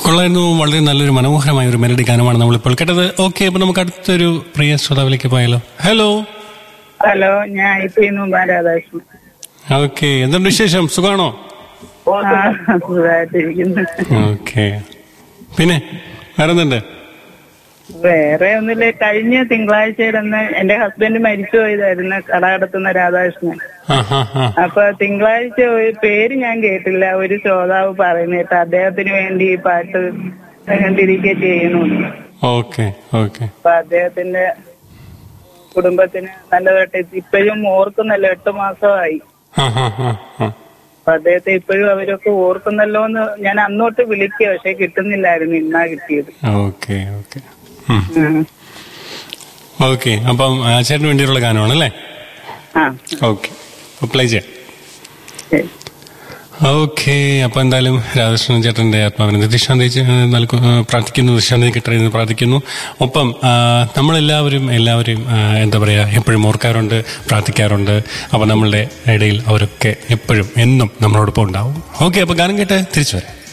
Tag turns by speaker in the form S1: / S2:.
S1: കൊള്ളായിരുന്നു വളരെ നല്ലൊരു മനോഹരമായ ഒരു മെലഡി ഗാനമാണ് നമ്മളിപ്പോൾ കേട്ടത് ഓക്കെ അപ്പൊ നമുക്ക് അടുത്തൊരു പ്രിയ ശ്രോതാവിലേക്ക് പോയാലോ ഹലോ
S2: ഹലോ ഞാൻ ഐ പി മുമ്പ് രാധാകൃഷ്ണൻ
S1: ഓക്കെ എന്തുണ്ട് വിശേഷം സുഖാണോ
S2: ആ, സുഖമായിട്ടിരിക്കുന്നു
S1: ഓക്കെ പിന്നെ വേറെന്തുണ്ട്
S2: വേറെ ഒന്നുമില്ല കഴിഞ്ഞ തിങ്കളാഴ്ചയിലന്ന് എന്റെ ഹസ്ബൻഡ് മരിച്ചു പോയതായിരുന്നു കട കടത്തുന്ന രാധാകൃഷ്ണൻ
S1: ആ ഹാ ഹാ
S2: അപ്പൊ തിങ്കളാഴ്ച ഒരു പേര് ഞാൻ കേട്ടില്ല ഒരു ശ്രോതാവ് പറയുന്ന കേട്ട് അദ്ദേഹത്തിന് വേണ്ടി ഈ പാട്ട് കണ്ടിരിക്കുക ചെയ്യുന്നു
S1: ഓക്കെ ഓക്കെ
S2: അപ്പൊ അദ്ദേഹത്തിന്റെ കുടുംബത്തിന് നല്ലതായിട്ട് ഇപ്പോഴും ഓർക്കുന്നല്ലോ എട്ട് മാസമായി
S1: ആ ഹാ ഹാ ഹാ
S2: അപ്പൊ അദ്ദേഹത്തെ ഇപ്പോഴും അവരൊക്കെ ഓർക്കുന്നല്ലോ എന്ന് ഞാൻ അന്നോട്ട് വിളിക്കുക പക്ഷെ കിട്ടുന്നില്ലായിരുന്നു ഇന്നാ കിട്ടിയത്
S1: ഓക്കെ ഓക്കെ ഓക്കെ അപ്പം ആ, ചേട്ടന് വേണ്ടിയുള്ള ഗാനമാണ് അല്ലേ
S2: ആ
S1: ഓക്കെ പ്ലേ ചെയ്യാം
S2: ശരി
S1: ഓക്കെ അപ്പൊ എന്തായാലും രാധാകൃഷ്ണൻ ചേട്ടന്റെ ആത്മാവിനെ നിത്യശാന്തി നൽകു ആ, പ്രാർത്ഥിക്കുന്നു നിശാന്തി കിട്ടട്ടെ എന്ന് പ്രാർത്ഥിക്കുന്നു ഒപ്പം ആ, നമ്മളെല്ലാവരും എല്ലാവരും ആ, എന്താ പറയാ എപ്പോഴും ഓർക്കാറുണ്ട് പ്രാർത്ഥിക്കാറുണ്ട് അപ്പൊ നമ്മളുടെ ഇടയിൽ അവരൊക്കെ എപ്പോഴും എന്നും നമ്മളോടൊപ്പം ഉണ്ടാവും ഓക്കെ അപ്പൊ ഗാനം കേട്ട് തിരിച്ചു വരാം